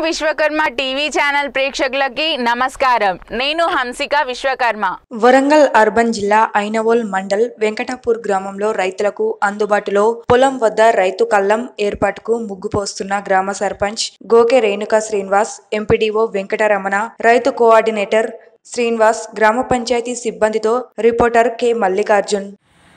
Vishwakarma TV channel ప్రేక్షకులకి నమస్కారం నేను హంసిక విశ్వకర్మ వరంగల్ అర్బన్ జిల్లా ఐనవోల్ మండల్ వెంకటాపూర్ గ్రామంలో రైతులకు అందుబాటులో పొలం వద్ద రైతు కల్లం ఏర్పాటుకు ముగ్గు పోస్తున్న గ్రామ సర్పంచ్ గోకె రేణుకా శ్రీనివాస్ ఎంపీడీఓ వెంకటరమణ రైతు కోఆర్డినేటర్ శ్రీనివాస్ గ్రామ పంచాయతీ సిబ్బందితో రిపోర్టర్ కె మల్లికార్జున్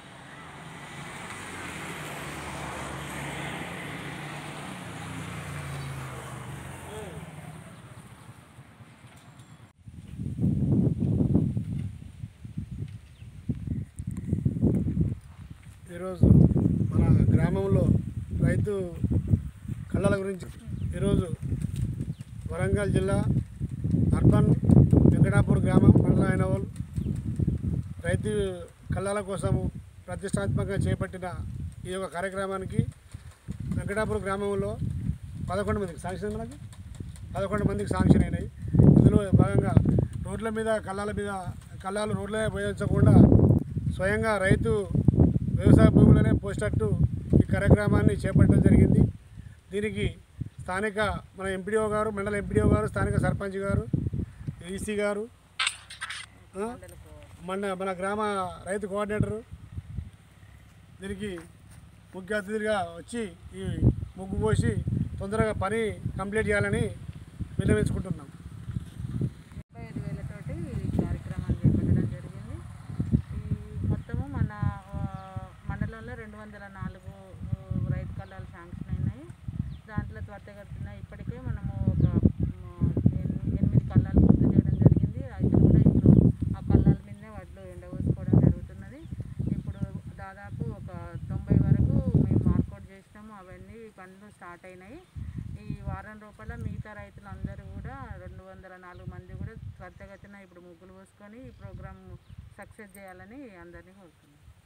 ఈరోజు మన గ్రామంలో రైతు కళ్ళల గురించి ఈరోజు వరంగల్ జిల్లా అర్బన్ వెంకటాపూర్ గ్రామం మండల అయినవల్ రైతు కళ్ళల కోసము ప్రతిష్టాత్మకంగా చేపట్టిన ఈ యొక్క కార్యక్రమానికి వెంకటాపూర్ గ్రామంలో పదకొండు మందికి శాంక్షన్ మనకి పదకొండు మందికి శాంక్షన్ అయినాయి ఇందులో భాగంగా రోడ్ల మీద కళ్ళాల మీద కళ్ళాలు రోడ్లే పోయించకుండా స్వయంగా రైతు వ్యవసాయ భూములనే పోసేటట్టు ఈ కార్యక్రమాన్ని చేపట్టడం జరిగింది దీనికి స్థానిక మన ఎంపీడీఓ గారు మండల ఎంపీడీఓ గారు స్థానిక సర్పంచ్ గారు ఈసీ గారు ఆ, మన మన గ్రామ రైతు కోఆర్డినేటరు దీనికి ముఖ్య అతిథిగా వచ్చి ఈ ముగ్గు పోసి తొందరగా పని కంప్లీట్ చేయాలని విన్నవించుకుంటున్నాం ముప్పై ఐదు వేలతోటి ఈ కార్యక్రమాన్ని చేపట్టడం జరిగింది ఈ మొత్తము మన ఆ, మండలంలో రెండు వందల నాలుగు ఆ, రైతు కళ్ళాలు శాంక్షన్ అయినాయి దాంట్లో త్వరితగతిన ఇప్పటికే మనము ఒక మ్, ఎన్- ఎనిమిది కళ్ళాలు పూర్తి చేయడం జరిగింది రైతులు కూడా ఇప్పుడు ఆ కళ్ళాల మీదనే వడ్లు ఎండబోసుకోవడం జరుగుతున్నది ఇప్పుడు దాదాపు ఒక తొంభై వరకు మేము మార్కౌట్ చేసినాము అవన్నీ పనులు స్టార్ట్ అయినాయి ఈ వారం రూపాయల మిగతా రైతులందరూ కూడా రెండు వందల నాలుగు మంది కూడా త్వరితగతిన ఇప్పుడు ముగ్గులు పోసుకొని ఈ ప్రోగ్రామ్ సక్సెస్ చేయాలని అందరినీ కోరుతున్నాం